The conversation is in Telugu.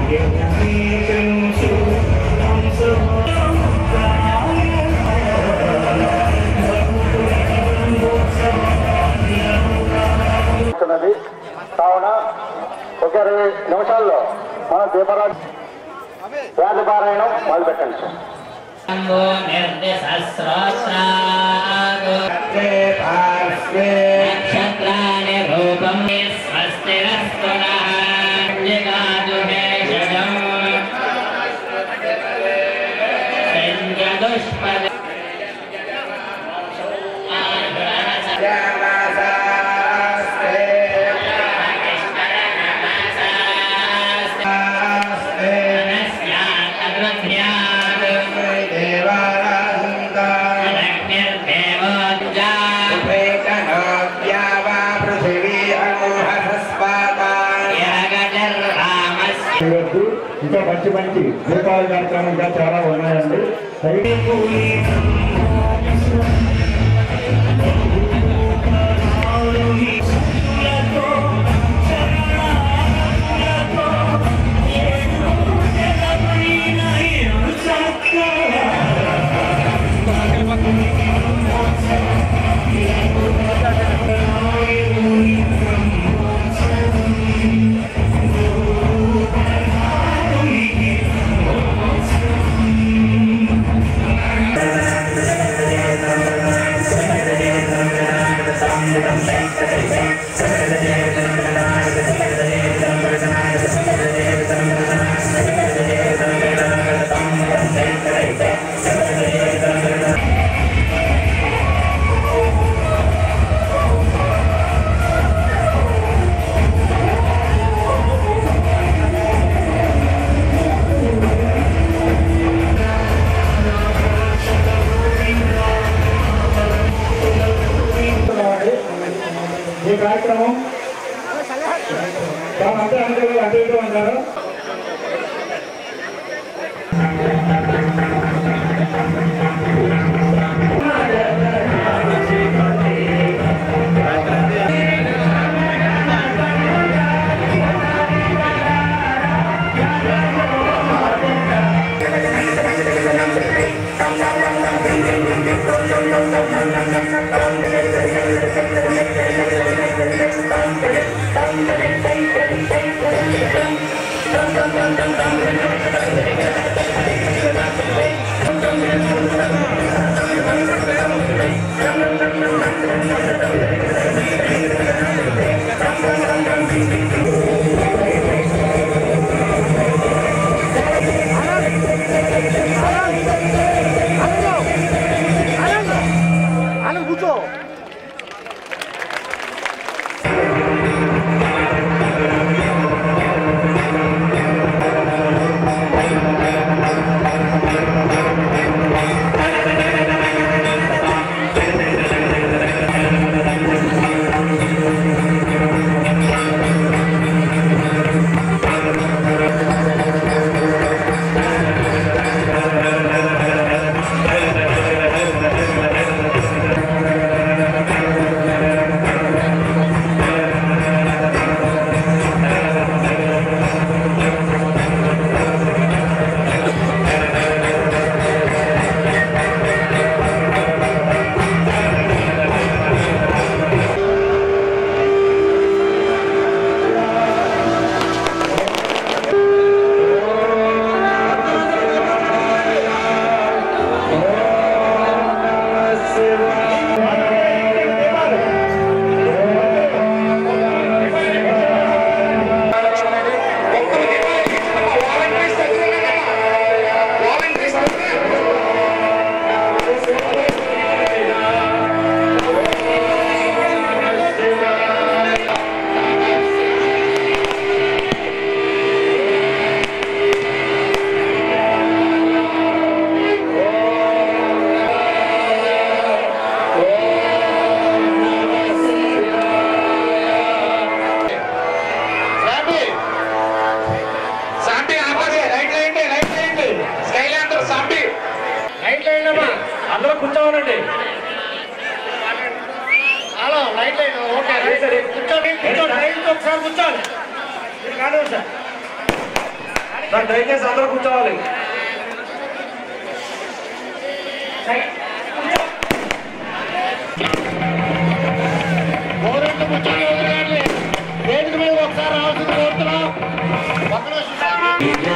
ఉన్నది కావున ఒక ఇరవై నిమిషాల్లో మన దీపరాజు వేద పారాయణం మొదలుపెట్టండి సార్ అంగో నిర్దిశస్రోత్రాగో నక్షత్రాణి రూపం స్వస్తిరస్తు నః జిగాదు భేషజం సంజదుష్పద చేయొద్దు ఇంకా మంచి మంచి దీపావళి కార్యక్రమం ఇంకా చాలా ఉన్నాయండి ఈ కార్యక్రమం తాను అంతే అనుకోలేదు అంటే ఇటు అంటారు సాంబి సాంబి ఆపండి రైట్ లైండి రైట్ లైండి స్కైల్ అందరూ సాంబి రైట్ లైన్ అమ్మా అందరూ కూర్చోవాలండి hello right line okay right కూర్చోండి కూర్చోండి రైట్ ఒకసారి కూర్చోండి మీరు కాదు సార్ సార్ దయచేసి అందరూ కూర్చోవాలి గవర్నమెంట్ ముఖ్యంగా వదిలేయండి వేదిక మీద ఒకసారి రావాల్సింది కోరుతున్నాం పక్కన